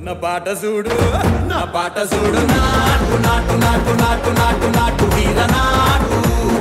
నా పాట చూడు నా పాట చూడు నాటు నాటు నాటు నాటు నాటు నాటు వీర నాటు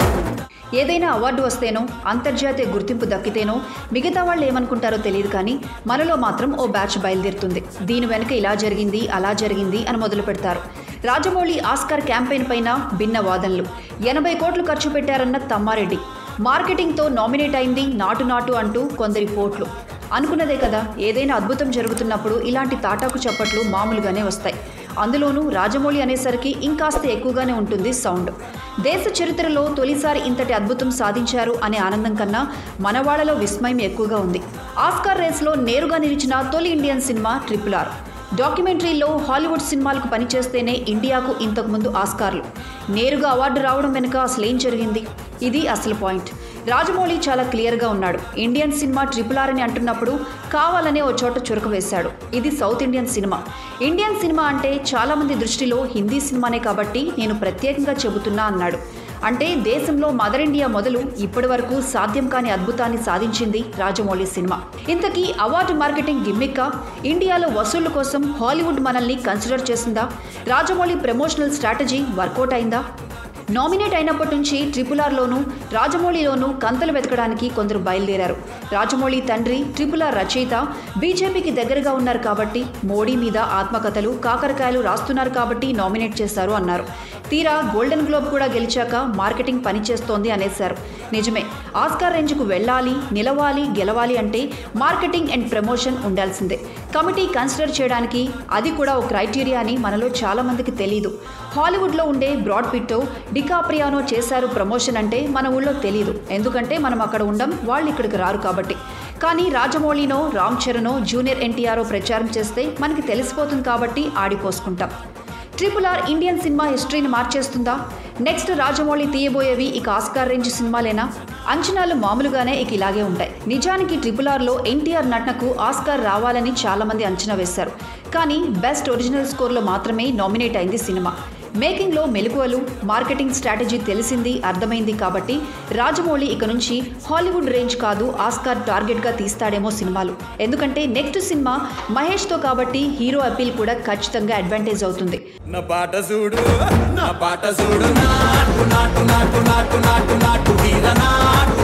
ఏదైనా అవార్డు వస్తేనో అంతర్జాతీయ గుర్తింపు దక్కితేనో మిగతా వాళ్ళు ఏమనుకుంటారో తెలియదు కానీ మనలో మాత్రం ఓ బ్యాచ్ బయలుదేరుతుంది దీని వెనుక ఇలా జరిగింది అలా జరిగింది అని మొదలు పెడతారు రాజమౌళి ఆస్కార్ క్యాంపెయిన్ పైన భిన్న వాదనలు ఎనభై కోట్లు ఖర్చు పెట్టారన్న తమ్మారెడ్డి మార్కెటింగ్తో నామినేట్ అయింది నాటు నాటు అంటూ కొందరి పోట్లు అనుకున్నదే కదా ఏదైనా అద్భుతం జరుగుతున్నప్పుడు ఇలాంటి తాటాకు చప్పట్లు మామూలుగానే వస్తాయి అందులోనూ రాజమౌళి అనేసరికి ఇంకాస్త ఎక్కువగానే ఉంటుంది సౌండ్ దేశ చరిత్రలో తొలిసారి ఇంతటి అద్భుతం సాధించారు అనే ఆనందం కన్నా మనవాళ్లలో విస్మయం ఎక్కువగా ఉంది ఆస్కార్ రేస్లో నేరుగా నిలిచిన తొలి ఇండియన్ సినిమా ట్రిపుల్ ఆర్ డాక్యుమెంటరీలో హాలీవుడ్ సినిమాలకు పనిచేస్తేనే ఇండియాకు ఇంతకుముందు ఆస్కార్లు నేరుగా అవార్డు రావడం వెనుక అసలు ఏం జరిగింది ఇది అసలు పాయింట్ రాజమౌళి చాలా క్లియర్గా ఉన్నాడు ఇండియన్ సినిమా ట్రిపుల్ ఆర్ అని అంటున్నప్పుడు కావాలనే ఓ చోట చురక వేశాడు ఇది south Indian cinema Indian cinema అంటే చాలామంది దృష్టిలో హిందీ సినిమానే కాబట్టి నేను ప్రత్యేకంగా చెబుతున్నా అన్నాడు అంటే దేశంలో మదర్ ఇండియా మొదలు ఇప్పటి వరకు సాధ్యం కాని అద్భుతాన్ని సాధించింది రాజమౌళి సినిమా ఇంతకీ అవార్డు మార్కెటింగ్ గిమ్మిక్క ఇండియాలో వసూళ్ల కోసం హాలీవుడ్ మనల్ని కన్సిడర్ చేసిందా రాజమౌళి ప్రమోషనల్ స్ట్రాటజీ వర్కౌట్ అయిందా నామినేట్ అయినప్పటి నుంచి ట్రిపుల్ ఆర్లోనూ రాజమౌళిలోనూ కంతలు వెతకడానికి కొందరు బయలుదేరారు రాజమౌళి తండ్రి ట్రిపుల్ ఆర్ రచయిత బీజేపీకి దగ్గరగా ఉన్నారు కాబట్టి మోడీ మీద ఆత్మకథలు కాకరకాయలు రాస్తున్నారు కాబట్టి నామినేట్ చేశారు అన్నారు తీరా గోల్డెన్ గ్లోబ్ కూడా గెలిచాక మార్కెటింగ్ పనిచేస్తోంది అనేశారు నిజమే ఆస్కార్ రేంజ్కు వెళ్ళాలి నిలవాలి గెలవాలి అంటే మార్కెటింగ్ అండ్ ప్రమోషన్ ఉండాల్సిందే కమిటీ కన్సిడర్ చేయడానికి అది కూడా ఒక క్రైటీరియా అని మనలో చాలా మందికి తెలీదు హాలీవుడ్లో ఉండే బ్రాడ్ పిట్టో డికాప్రియానో చేశారు ప్రమోషన్ అంటే మన ఊళ్ళో తెలియదు ఎందుకంటే మనం అక్కడ ఉండం వాళ్ళు ఇక్కడికి రారు కాబట్టి కానీ రాజమౌళినో రామ్ చరణో జూనియర్ ఎన్టీఆర్ఓ ప్రచారం చేస్తే మనకి తెలిసిపోతుంది కాబట్టి ఆడిపోసుకుంటాం ట్రిపుల్ ఆర్ ఇండియన్ సినిమా హిస్టరీని మార్చేస్తుందా నెక్స్ట్ రాజమౌళి తీయబోయేవి ఇక ఆస్కార్ రేంజ్ సినిమాలేనా అంచనాలు మామూలుగానే ఇక ఇలాగే ఉంటాయి నిజానికి ట్రిపుల్ ఆర్లో ఎన్టీఆర్ నటనకు ఆస్కార్ రావాలని చాలామంది అంచనా వేశారు కానీ బెస్ట్ ఒరిజినల్ స్కోర్లో మాత్రమే నామినేట్ అయింది సినిమా మేకింగ్లో మెలకువలు మార్కెటింగ్ స్ట్రాటజీ తెలిసింది అర్థమైంది కాబట్టి రాజమౌళి ఇక నుంచి హాలీవుడ్ రేంజ్ కాదు ఆస్కార్ టార్గెట్గా తీస్తాడేమో సినిమాలు ఎందుకంటే నెక్స్ట్ సినిమా మహేష్తో కాబట్టి హీరో అపీల్ కూడా ఖచ్చితంగా అడ్వాంటేజ్ అవుతుంది నా పాట చూడు నా పాట చూడు నాటు నాటు నాటు నాటు నాటు నాటు వీర నాటు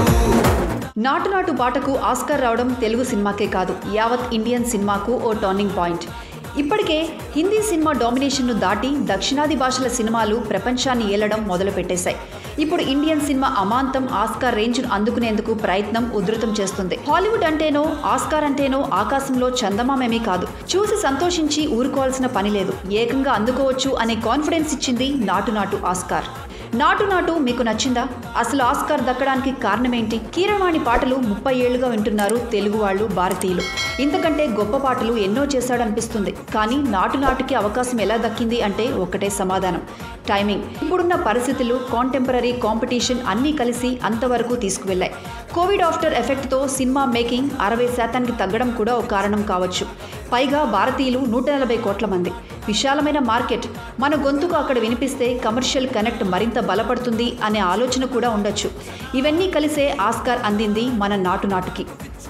నాటు నాటు పాటకు ఆస్కార్ రావడం తెలుగు సినిమాకే కాదు యావత్ ఇండియన్ సినిమాకు ఓ టర్నింగ్ పాయింట్ ఇప్పటికే హిందీ సినిమా డామినేషన్ను దాటి దక్షిణాది భాషల సినిమాలు ప్రపంచాన్ని ఏలడం మొదలుపెట్టేశాయి ఇప్పుడు ఇండియన్ సినిమా అమాంతం ఆస్కార్ రేంజ్ను అందుకునేందుకు ప్రయత్నం ఉధృతం చేస్తుంది హాలీవుడ్ అంటేనో ఆస్కార్ అంటేనో ఆకాశంలో చందమామేమీ కాదు చూసి సంతోషించి ఊరుకోవాల్సిన పని లేదు ఏకంగా అందుకోవచ్చు అనే కాన్ఫిడెన్స్ ఇచ్చింది నాటు నాటు ఆస్కార్ నాటు నాటు మీకు నచ్చిందా అసలు ఆస్కార్ దక్కడానికి కారణమేంటి కీరవాణి పాటలు ముప్పై ఏళ్లుగా వింటున్నారు తెలుగు వాళ్ళు భారతీయులు ఇంతకంటే గొప్ప పాటలు ఎన్నో చేశాడనిపిస్తుంది కానీ నాటు నాటుకి అవకాశం ఎలా దక్కింది అంటే ఒకటే సమాధానం టైమింగ్ ఇప్పుడున్న పరిస్థితులు కాంటెంపరీ కాంపిటీషన్ అన్నీ కలిసి అంతవరకు తీసుకువెళ్ళాయి కోవిడ్ ఆఫ్టర్ ఎఫెక్ట్తో సినిమా మేకింగ్ అరవై శాతానికి తగ్గడం కూడా ఒక కారణం కావచ్చు పైగా భారతీయులు నూట నలభై కోట్ల మంది విశాలమైన మార్కెట్ మన గొంతుకు అక్కడ వినిపిస్తే కమర్షియల్ కనెక్ట్ మరింత బలపడుతుంది అనే ఆలోచన కూడా ఉండొచ్చు ఇవన్నీ కలిసే ఆస్కార్ అందింది మన నాటు నాటుకి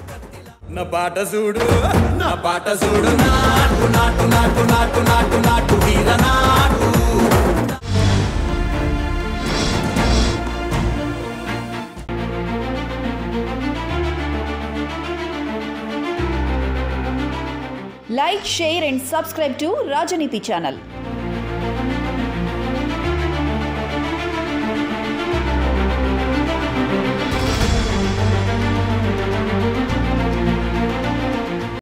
నా పాట చూడు నా పాట చూడు నాటు నాటు నాటు నాటు నాటు నాటు వీర నాటు like share and subscribe to Rajaneeti channel